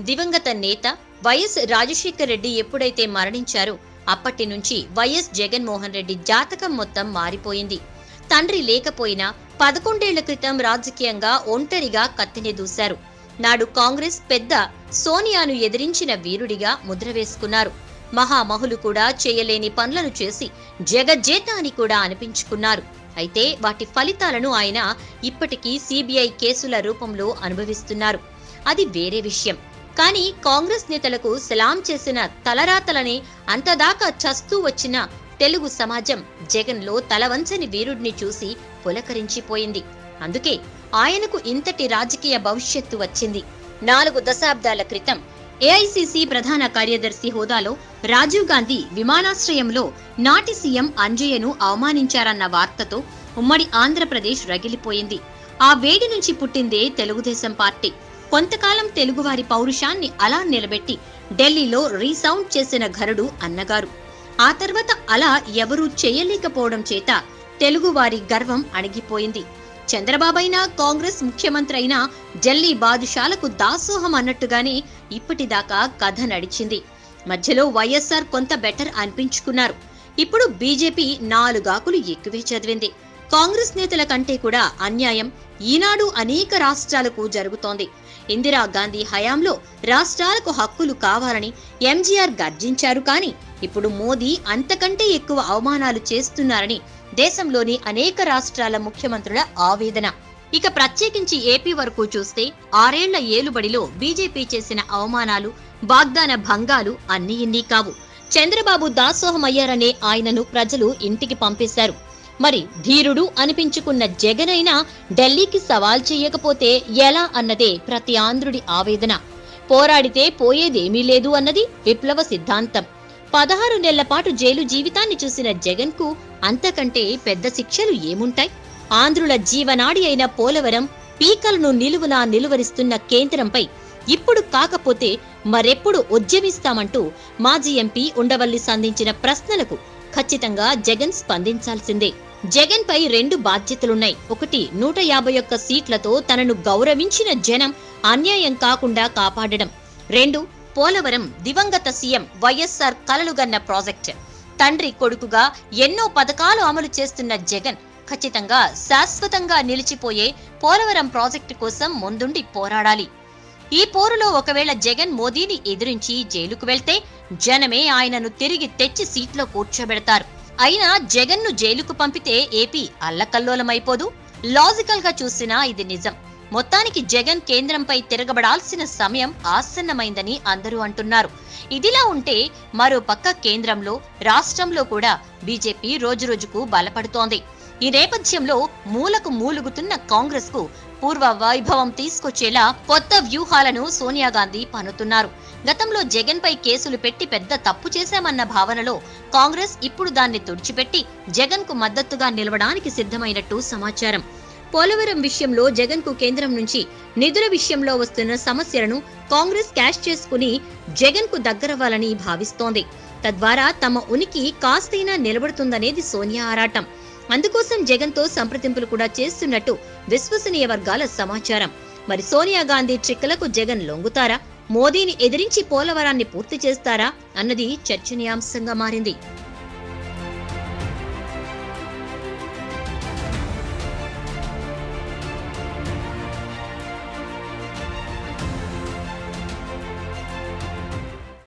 దివంగత నేత వైఎస్ రాజశేఖర్ రెడ్డి ఎప్పుడైతే మరణించారో అప్పటి నుంచి వైఎస్ జగన్మోహన్ రెడ్డి జాతకం మొత్తం మారిపోయింది తండ్రి లేకపోయినా పదకొండేళ్ల క్రితం రాజకీయంగా ఒంటరిగా కత్తిని దూశారు నాడు కాంగ్రెస్ పెద్ద సోనియాను ఎదిరించిన వీరుడిగా ముద్ర వేసుకున్నారు మహామహులు కూడా చేయలేని పనులను చేసి జగజ్జేత అని కూడా అనిపించుకున్నారు అయితే వాటి ఫలితాలను ఆయన ఇప్పటికీ సిబిఐ కేసుల రూపంలో అనుభవిస్తున్నారు అది వేరే విషయం కానీ కాంగ్రెస్ నేతలకు సలాం చేసిన తలరాతలని అంతదాకా చస్తూ వచ్చిన తెలుగు సమాజం జగన్లో తలవంచని వీరుడిని చూసి పులకరించిపోయింది అందుకే ఆయనకు ఇంతటి రాజకీయ భవిష్యత్తు వచ్చింది నాలుగు దశాబ్దాల క్రితం ఏఐసిసి ప్రధాన కార్యదర్శి హోదాలో రాజీవ్ గాంధీ విమానాశ్రయంలో నాటి సీఎం అంజయ్యను అవమానించారన్న వార్తతో ఉమ్మడి ఆంధ్రప్రదేశ్ రగిలిపోయింది ఆ వేడి నుంచి పుట్టిందే తెలుగుదేశం పార్టీ కొంతకాలం తెలుగువారి పౌరుషాన్ని అలా నిలబెట్టి ఢిల్లీలో రీసౌండ్ చేసిన ఘరుడు అన్నగారు ఆ తర్వాత అలా ఎవరూ చేయలేకపోవడం చేత తెలుగువారి గర్వం అణిగిపోయింది చంద్రబాబైనా కాంగ్రెస్ ముఖ్యమంత్రి అయినా ఢిల్లీ బాదుషాలకు దాసోహం అన్నట్టుగానే ఇప్పటిదాకా కథ నడిచింది మధ్యలో వైఎస్ఆర్ కొంత బెటర్ అనిపించుకున్నారు ఇప్పుడు బీజేపీ నాలుగాకులు ఎక్కువే చదివింది కాంగ్రెస్ నేతల కంటే కూడా అన్యాయం ఈనాడు అనేక రాష్ట్రాలకు జరుగుతోంది ఇందిరాగాంధీ హయాంలో రాష్ట్రాలకు హక్కులు కావాలని ఎంజీఆర్ గర్జించారు కానీ ఇప్పుడు మోదీ అంతకంటే ఎక్కువ అవమానాలు చేస్తున్నారని దేశంలోని అనేక రాష్ట్రాల ముఖ్యమంత్రుల ఆవేదన ఇక ప్రత్యేకించి ఏపీ వరకు చూస్తే ఆరేళ్ల ఏలుబడిలో బీజేపీ చేసిన అవమానాలు వాగ్దాన భంగాలు అన్ని ఇన్ని కావు చంద్రబాబు దాసోహమయ్యారనే ఆయనను ప్రజలు ఇంటికి పంపేశారు మరి ధీరుడు అనిపించుకున్న జగనైనా ఢిల్లీకి సవాల్ చేయకపోతే ఎలా అన్నదే ప్రతి ఆంధ్రుడి ఆవేదన పోరాడితే పోయేదేమీ లేదు అన్నది విప్లవ సిద్ధాంతం పదహారు నెలల పాటు జైలు జీవితాన్ని చూసిన జగన్ కు అంతకంటే పెద్ద శిక్షలు ఏముంటాయి ఆంధ్రుల జీవనాడి అయిన పోలవరం పీకలను నిలువునా నిలువరిస్తున్న కేంద్రంపై ఇప్పుడు కాకపోతే మరెప్పుడు ఉద్యమిస్తామంటూ మాజీ ఎంపీ ఉండవల్లి సంధించిన ప్రశ్నలకు ఖచ్చితంగా జగన్ స్పందించాల్సిందే జగన్ పై రెండు బాధ్యతలున్నాయి ఒకటి నూట యాభై ఒక్క సీట్లతో తనను గౌరవించిన జనం అన్యాయం కాకుండా కాపాడడం రెండు పోలవరం దివంగత సీఎం వైఎస్ఆర్ కలలుగన్న ప్రాజెక్ట్ తండ్రి కొడుకుగా ఎన్నో పథకాలు అమలు చేస్తున్న జగన్ ఖచ్చితంగా శాశ్వతంగా నిలిచిపోయే పోలవరం ప్రాజెక్టు కోసం ముందుండి పోరాడాలి ఈ పోరులో ఒకవేళ జగన్ మోదీని ఎదిరించి జైలుకు వెళ్తే జనమే ఆయనను తిరిగి తెచ్చి సీట్లో కూర్చోబెడతారు అయినా జగన్ను జైలుకు పంపితే ఏపీ అల్లకల్లోలమైపోదు లాజికల్ గా చూసినా ఇది నిజం మొత్తానికి జగన్ కేంద్రంపై తిరగబడాల్సిన సమయం ఆసన్నమైందని అందరూ అంటున్నారు ఇదిలా ఉంటే మరో పక్క కేంద్రంలో రాష్ట్రంలో కూడా బీజేపీ రోజురోజుకు బలపడుతోంది ఈ నేపథ్యంలో మూలకు మూలుగుతున్న కాంగ్రెస్ కు పూర్వ వైభవం తీసుకొచ్చేలా కొత్త వ్యూహాలను సోనియా గాంధీ పన్నుతున్నారు గతంలో జగన్ పై కేసులు పెట్టి పెద్ద తప్పు చేశామన్న భావనలో కాంగ్రెస్ ఇప్పుడు దాన్ని తుడిచిపెట్టి జగన్ కు మద్దతుగా నిలవడానికి సిద్ధమైనట్టు సమాచారం పోలవరం విషయంలో జగన్ కు కేంద్రం నుంచి నిధుల విషయంలో వస్తున్న సమస్యలను కాంగ్రెస్ క్యాష్ చేసుకుని జగన్ కు దగ్గరవ్వాలని భావిస్తోంది తద్వారా తమ ఉనికి కాస్తైనా నిలబడుతుందనేది సోనియా ఆరాటం అందుకోసం జగన్ తో సంప్రదింపులు కూడా చేస్తున్నట్టు విశ్వసనీయ వర్గాల సమాచారం మరి సోనియా గాంధీ ట్రిక్కులకు జగన్ లొంగుతారా మోదీని ఎదిరించి పోలవరాన్ని పూర్తి చేస్తారా అన్నది చర్చనీయాంశంగా మారింది